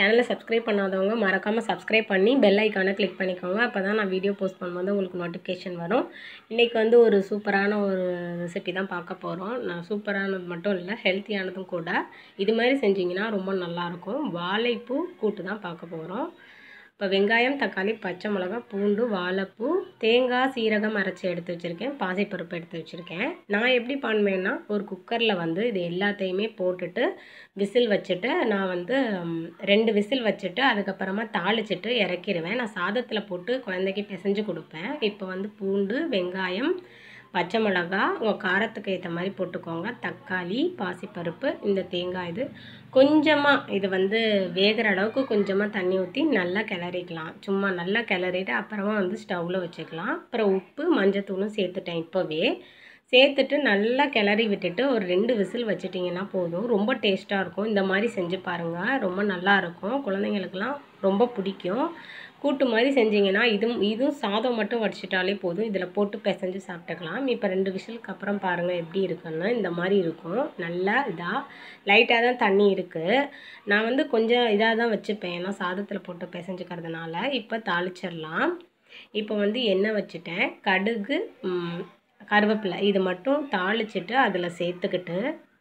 சேனலை சப்ஸ்கிரைப் பண்ணாதவங்க மறக்காமல் சப்ஸ்கிரைப் பண்ணி பெல் ஐக்கானை கிளிக் பண்ணிக்கோங்க அப்போ தான் நான் வீடியோ போஸ்ட் பண்ணும்போது உங்களுக்கு நோட்டிஃபிகேஷன் வரும் இன்றைக்கி வந்து ஒரு சூப்பரான ஒரு ரெசிபி தான் பார்க்க போகிறோம் நான் சூப்பரானது மட்டும் இல்லை ஹெல்த்தியானதும் கூட இது மாதிரி செஞ்சிங்கன்னா ரொம்ப நல்லாயிருக்கும் வாழைப்பூ கூட்டு தான் பார்க்க போகிறோம் இப்போ வெங்காயம் தக்காளி பச்சை மிளகா பூண்டு வாழைப்பூ தேங்காய் சீரகம் அரைச்சி எடுத்து வச்சுருக்கேன் பாசிப்பருப்பு எடுத்து வச்சுருக்கேன் நான் எப்படி பண்ணுவேன்னா ஒரு குக்கரில் வந்து இது எல்லாத்தையுமே போட்டுட்டு விசில் வச்சுட்டு நான் வந்து ம், ரெண்டு விசில் வச்சுட்டு அதுக்கப்புறமா தாளிச்சிட்டு இறக்கிடுவேன் நான் சாதத்தில் போட்டு குழந்தைக்கு பிசைஞ்சு கொடுப்பேன் இப்போ வந்து பூண்டு வெங்காயம் பச்சை மிளகா உங்கள் காரத்துக்கு ஏற்ற மாதிரி போட்டுக்கோங்க தக்காளி பாசிப்பருப்பு இந்த தேங்காய் இது கொஞ்சமாக இது வந்து வேகிற அளவுக்கு கொஞ்சமாக தண்ணி ஊற்றி நல்லா கிளறிக்கலாம் சும்மா நல்லா கிளறிட்டு அப்புறமா வந்து ஸ்டவ்வில் வச்சுக்கலாம் அப்புறம் உப்பு மஞ்சத்தூளும் சேர்த்துட்டேன் இப்போவே சேர்த்துட்டு நல்லா கிளறி விட்டுட்டு ஒரு ரெண்டு விசில் வச்சிட்டிங்கன்னா போதும் ரொம்ப டேஸ்ட்டாக இருக்கும் இந்த மாதிரி செஞ்சு பாருங்கள் ரொம்ப நல்லா இருக்கும் குழந்தைங்களுக்கெல்லாம் ரொம்ப பிடிக்கும் கூட்டு மாதிரி செஞ்சிங்கன்னா இதுவும் இதுவும் சாதம் மட்டும் வடிச்சிட்டாலே போதும் இதில் போட்டு பிசைஞ்சு சாப்பிட்டுக்கலாம் இப்போ ரெண்டு விசிலுக்கு அப்புறம் பாருங்கள் எப்படி இருக்குன்னு இந்த மாதிரி இருக்கும் நல்லா இதாக லைட்டாக தான் தண்ணி இருக்குது நான் வந்து கொஞ்சம் இதாக தான் வச்சுப்பேன் ஏன்னா சாதத்தில் போட்டு பிசைஞ்சுக்கிறதுனால இப்போ தாளிச்சிடலாம் இப்போ வந்து எண்ணெய் வச்சுட்டேன் கடுகு ம், கருவேப்பிலை இது மட்டும் தாளிச்சிட்டு அதில் சேர்த்துக்கிட்டு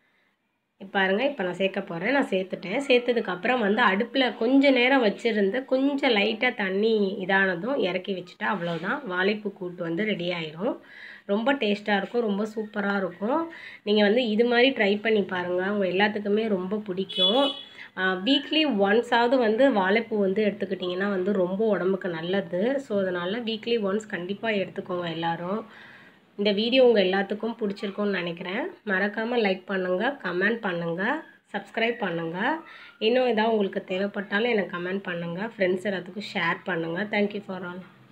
பாருங்க இப்போ நான் சேர்க்க போகிறேன் நான் சேர்த்துட்டேன் சேர்த்ததுக்கப்புறம் வந்து அடுப்பில் கொஞ்ச நேரம் வச்சுருந்து கொஞ்சம் லைட்டாக தண்ணி இதானதும் இறக்கி வச்சுட்டா அவ்வளோதான் வாழைப்பூ கூட்டு வந்து ரெடி ஆயிரும் ரொம்ப டேஸ்ட்டாக இருக்கும் ரொம்ப சூப்பராக இருக்கும் நீங்கள் வந்து இது மாதிரி ட்ரை பண்ணி பாருங்கள் உங்கள் எல்லாத்துக்குமே ரொம்ப பிடிக்கும் வீக்லி ஒன்ஸாவது வந்து வாழைப்பூ வந்து எடுத்துக்கிட்டிங்கன்னா வந்து ரொம்ப உடம்புக்கு நல்லது ஸோ அதனால் வீக்லி ஒன்ஸ் கண்டிப்பாக எடுத்துக்கோங்க எல்லாரும் இந்த வீடியோ உங்கள் எல்லாத்துக்கும் பிடிச்சிருக்கும்னு நினைக்கிறேன் மறக்காமல் லைக் பண்ணுங்கள் கமெண்ட் பண்ணுங்கள் சப்ஸ்கிரைப் பண்ணுங்கள் இன்னும் ஏதாவது உங்களுக்கு தேவைப்பட்டாலும் எனக்கு கமெண்ட் பண்ணுங்கள் ஃப்ரெண்ட்ஸ் எல்லாத்துக்கும் ஷேர் பண்ணுங்கள் தேங்க்யூ ஃபார் ஆல்